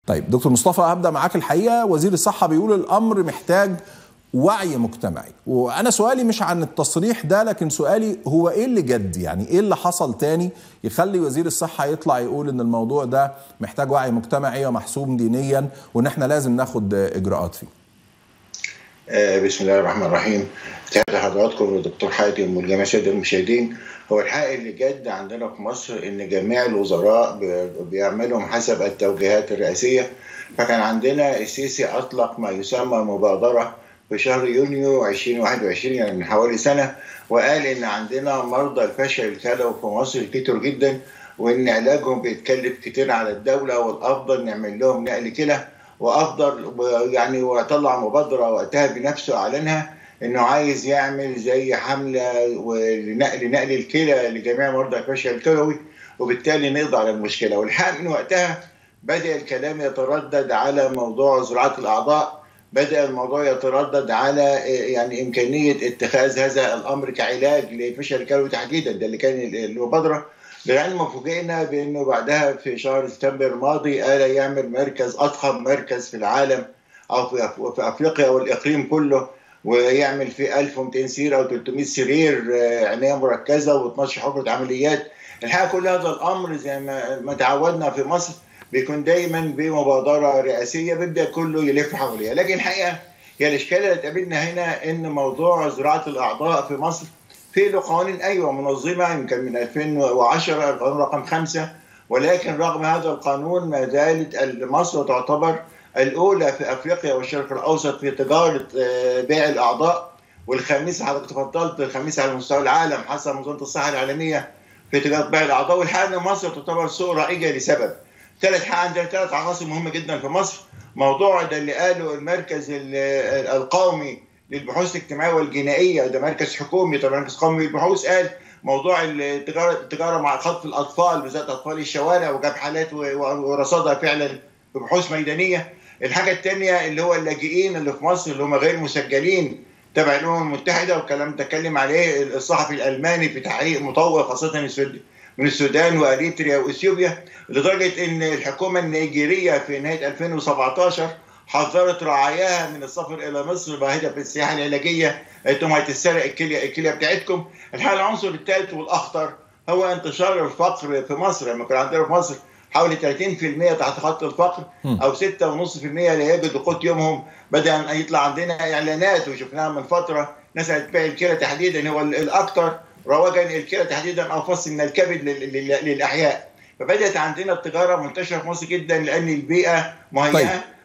طيب دكتور مصطفى هبدا معاك الحقيقه وزير الصحه بيقول الامر محتاج وعي مجتمعي وانا سؤالي مش عن التصريح ده لكن سؤالي هو ايه اللي جد يعني ايه اللي حصل تاني يخلي وزير الصحه يطلع يقول ان الموضوع ده محتاج وعي مجتمعي ومحسوب دينيا وان احنا لازم ناخد اجراءات فيه بسم الله الرحمن الرحيم تحياتي لحضراتكم والدكتور حاتم والجميع الساده المشاهدين هو الحق اللي جد عندنا في مصر ان جميع الوزراء بيعملوا حسب التوجيهات الرئاسيه فكان عندنا السيسي اطلق ما يسمى مبادره في شهر يونيو 2021 يعني من حوالي سنه وقال ان عندنا مرضى الفشل الكلوي في مصر كتير جدا وان علاجهم بيتكلف كتير على الدوله والافضل نعمل لهم نقل كلى وافضل يعني وطلع مبادره وقتها بنفسه اعلنها انه عايز يعمل زي حمله لنقل نقل الكلى لجميع مرضى الفشل الكلوي وبالتالي نقضي على المشكله والحق من وقتها بدا الكلام يتردد على موضوع زراعه الاعضاء بدا الموضوع يتردد على يعني امكانيه اتخاذ هذا الامر كعلاج لفشل الكلوي تحديدا ده اللي كان المبادره لعلم فوجئنا بانه بعدها في شهر سبتمبر الماضي قال يعمل مركز اضخم مركز في العالم او في افريقيا والاقليم كله ويعمل فيه 1200 سرير او 300 سرير عنايه مركزه و12 حجره عمليات الحقيقه كل هذا الامر زي ما تعودنا في مصر بيكون دايما بمبادره رئاسيه بيبدا كله يلف حواليها لكن الحقيقه هي الاشكاليه اللي تقابلنا هنا ان موضوع زراعه الاعضاء في مصر في له قوانين ايوه منظمه يمكن من 2010 القانون رقم خمسه ولكن رغم هذا القانون ما زالت مصر تعتبر الاولى في افريقيا والشرق الاوسط في تجاره بيع الاعضاء والخامسه حضرتك تفضلت الخامسه على مستوى العالم حسب منظمه الصحه العالميه في تجاره بيع الاعضاء والحقيقه ان مصر تعتبر سوق رائجه لسبب ثلاث حاجه عندنا ثلاث عناصر مهمه جدا في مصر موضوع ده اللي قاله المركز القومي للبحوث الاجتماعيه والجنائيه ده مركز حكومي طبعا مركز قومي للبحوث قال موضوع التجاره التجاره مع خطف الاطفال بالذات اطفال الشوارع وجاب حالات ورصدها فعلا في بحوث ميدانيه الحاجه الثانيه اللي هو اللاجئين اللي في مصر اللي هم غير مسجلين تبع الامم المتحده والكلام ده اتكلم عليه الصحفي الالماني في تحقيق مطول خاصه من السودان واريتريا واثيوبيا لدرجه ان الحكومه النيجيريه في نهايه 2017 حذرت رعاياها من السفر الى مصر بهدف السياحه العلاجيه انتم هتسرق الكليه الكليه بتاعتكم الحقيقه العنصر الثالث والاخطر هو انتشار الفقر في مصر لما كان عندنا في مصر حوالي 30% تحت خط الفقر او 6.5% لا يجدوا قوت يومهم بدا يطلع عندنا اعلانات وشفناها من فتره ناس هتبيع الكلى تحديدا هو الاكثر رواجا الكلى تحديدا انفس من الكبد للاحياء فبدات عندنا التجاره منتشره في مصر جدا لان البيئه مهيئه طيب.